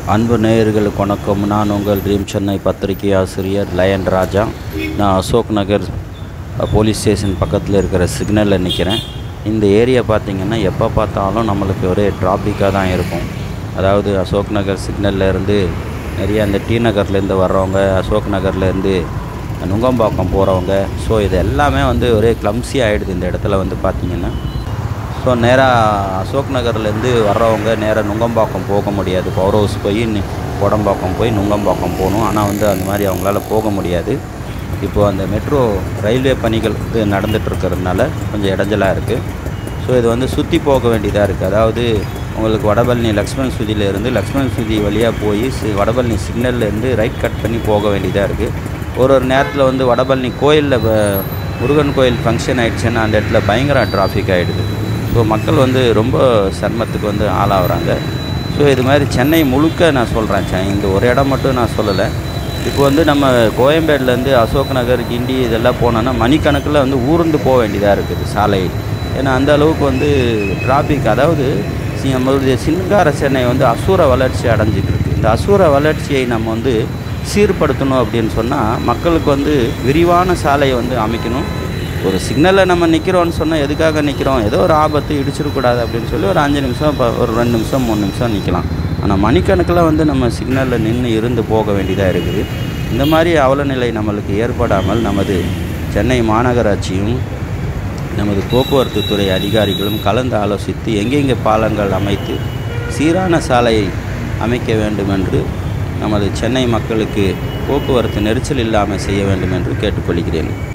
அன்பு நேயர்களுக்கு வணக்கம் நான் உங்கள் ட்ரீம் சென்னை பத்திரிகை ஆசிரியர் லயன் ராஜா நான் அசோக் நகர் அஹ், போலீஸ் ஸ்டேஷன் பக்கத்தில் இருக்கிற சிக்னலில் நிற்கிறேன் இந்த ஏரியா பார்த்திங்கன்னா எப்போ பார்த்தாலும் நம்மளுக்கு ஒரே டிராஃபிக்காக தான் இருக்கும் அதாவது அசோக் நகர் சிக்னல்ல இருந்து நிறைய அந்த டி நகர்லேருந்து வர்றவங்க அசோக் நகர்லேருந்து நுங்கம்பாக்கம் போகிறவங்க ஸோ இது எல்லாமே வந்து ஒரே கிளம்ஸி ஆகிடுது இந்த இடத்துல வந்து பார்த்திங்கன்னா ஸோ நேராக அசோக் நகர்லேருந்து வர்றவங்க நேராக நுங்கம்பாக்கம் போக முடியாது பவர் ஹவுஸ் போய் நி- கோடம்பாக்கம் போய் நுங்கம்பாக்கம் போகணும் ஆனால் வந்து அந்த மாதிரி அவங்களால போக முடியாது இப்போது அந்த மெட்ரோ ரயில்வே பணிகள் வந்து நடந்துட்டு இருக்கிறதுனால கொஞ்சம் இடைஞ்சலாக இருக்குது ஸோ இது வந்து சுற்றி போக வேண்டியதாக இருக்குது அதாவது உங்களுக்கு வடபழனி லக்ஷ்மண் சுதியிலேருந்து லக்ஷ்மண் சுதி வழியாக போய் சி வடபழனி சிக்னல்லேருந்து ரைட் கட் பண்ணி போக வேண்டியதாக இருக்குது ஒரு ஒரு நேரத்தில் வந்து வடபழனி கோயிலில் முருகன் கோயில் ஃபங்க்ஷன் ஆயிடுச்சுன்னா அந்த இடத்துல பயங்கர டிராஃபிக் ஆகிடுது ஸோ மக்கள் வந்து ரொம்ப சிரமத்துக்கு வந்து ஆளாகிறாங்க ஸோ இது மாதிரி சென்னை முழுக்க நான் சொல்கிறேன் இந்த ஒரு இடம் மட்டும் நான் சொல்லலை இப்போ வந்து நம்ம கோயம்பேடுலேருந்து அசோக் நகர் கிண்டி இதெல்லாம் போனோன்னா மணிக்கணக்கில் வந்து ஊர்ந்து போக வேண்டியதாக இருக்குது சாலை ஏன்னா அந்த அளவுக்கு வந்து டிராஃபிக் அதாவது சி- நம்மளுடைய சிங்கார சென்னை வந்து அசூர வளர்ச்சி அடைஞ்சிட்டு இருக்கு இந்த அசூர வளர்ச்சியை நம்ம வந்து சீர்படுத்தணும் அப்படின்னு சொன்னால் மக்களுக்கு வந்து விரிவான சாலையை வந்து அமைக்கணும் ஒரு சிக்னலில் நம்ம நிற்கிறோம்னு சொன்னால் எதுக்காக நிற்கிறோம் ஏதோ ஒரு ஆபத்து இடிச்சிடக்கூடாது அப்படின்னு சொல்லி ஒரு அஞ்சு நிமிஷம் இப்போ ஒரு ரெண்டு நிமிஷம் மூணு நிமிஷம் நிற்கலாம் ஆனால் மணிக்கணக்கில் வந்து நம்ம சிக்னலில் நின்று இருந்து போக வேண்டியதாக இருக்குது இந்த மாதிரி அவலநிலை நம்மளுக்கு ஏற்படாமல் நமது சென்னை மாநகராட்சியும் நமது போக்குவரத்து துறை அதிகாரிகளும் கலந்து ஆலோசித்து எங்கெங்கே பாலங்கள் அமைத்து சீரான சாலையை அமைக்க வேண்டும் என்று நமது சென்னை மக்களுக்கு போக்குவரத்து நெரிசல் இல்லாமல் செய்ய வேண்டும் என்று கேட்டுக்கொள்கிறேன்